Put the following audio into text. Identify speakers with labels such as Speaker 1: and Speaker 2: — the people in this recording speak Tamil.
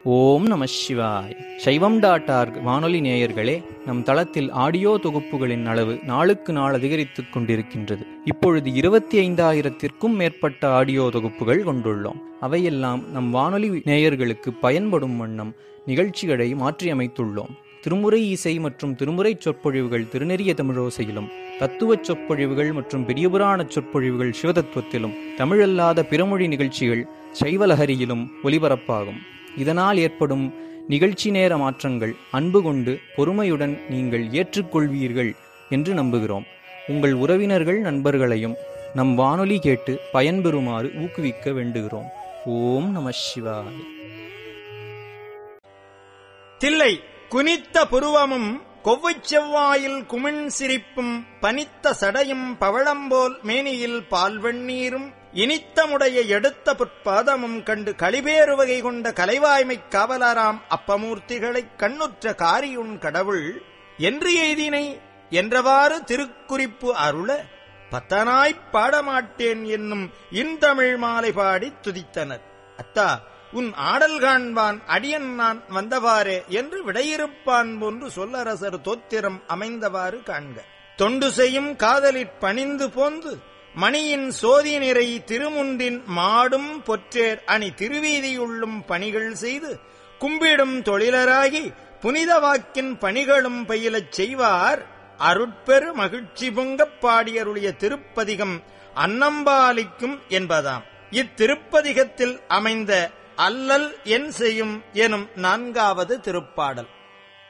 Speaker 1: ஓம் நம சிவாய் சைவம் டாட் ஆர்க் வானொலி நேயர்களே நம் தளத்தில் ஆடியோ தொகுப்புகளின் அளவு நாளுக்கு நாள் அதிகரித்துக் கொண்டிருக்கின்றது இப்பொழுது இருபத்தி ஐந்தாயிரத்திற்கும் மேற்பட்ட ஆடியோ தொகுப்புகள் கொண்டுள்ளோம் அவையெல்லாம் நம் வானொலி நேயர்களுக்கு பயன்படும் வண்ணம் நிகழ்ச்சிகளை மாற்றியமைத்துள்ளோம் திருமுறை இசை மற்றும் திருமுறை சொற்பொழிவுகள் திருநெறிய தமிழோசையிலும் தத்துவ சொற்பொழிவுகள் மற்றும் பெரியபுராண சொற்பொழிவுகள் சிவதத்துவத்திலும் தமிழல்லாத பிறமொழி நிகழ்ச்சிகள் சைவலஹரியிலும் ஒலிபரப்பாகும் இதனால் ஏற்படும் நிகழ்ச்சி நேர மாற்றங்கள் அன்பு கொண்டு பொறுமையுடன் நீங்கள் ஏற்றுக்கொள்வீர்கள் என்று நம்புகிறோம் உங்கள் உறவினர்கள் நண்பர்களையும் நம் வானொலி கேட்டு பயன்பெறுமாறு ஊக்குவிக்க வேண்டுகிறோம் ஓம் நம சிவாய
Speaker 2: தில்லை குனித்த புருவமும் கொவ்வைச் செவ்வாயில் குமிண் சிரிப்பும் பனித்த சடையும் பவழம்போல் மேனியில் பால்வெண்ணீரும் இனித்தமுடைய எடுத்த புற்பாதமும் கண்டு களிபேறு வகை கொண்ட கலைவாய்மைக் காவலராம் அப்பமூர்த்திகளைக் கண்ணுற்ற காரியுண் கடவுள் என்று எய்தினை என்றவாறு திருக்குறிப்பு அருள பத்தனாய்ப் பாடமாட்டேன் என்னும் இன்தமிழ் மாலை பாடித் துதித்தனர் அத்தா உன் ஆடல் காண்பான் அடியன் நான் வந்தவாறே என்று விடையிருப்பான் போன்று சொல்லரசர் தோத்திரம் அமைந்தவாறு காண்க தொண்டு செய்யும் காதலிற் பணிந்து போந்து மணியின் சோதி நிறை திருமுன்றின் மாடும் பொற்றேர் அணி திருவீதியுள்ளும் பணிகள் செய்து கும்பிடும் தொழிலராகி புனித வாக்கின் பணிகளும் பயிலச் செய்வார் அருட்பெரு மகிழ்ச்சி பொங்கப் பாடியருடைய திருப்பதிகம் அன்னம்பாலிக்கும் என்பதாம் இத்திருப்பதிகத்தில் அமைந்த அல்லல் என் செய்யும் எனும் நான்காவது திருப்பாடல்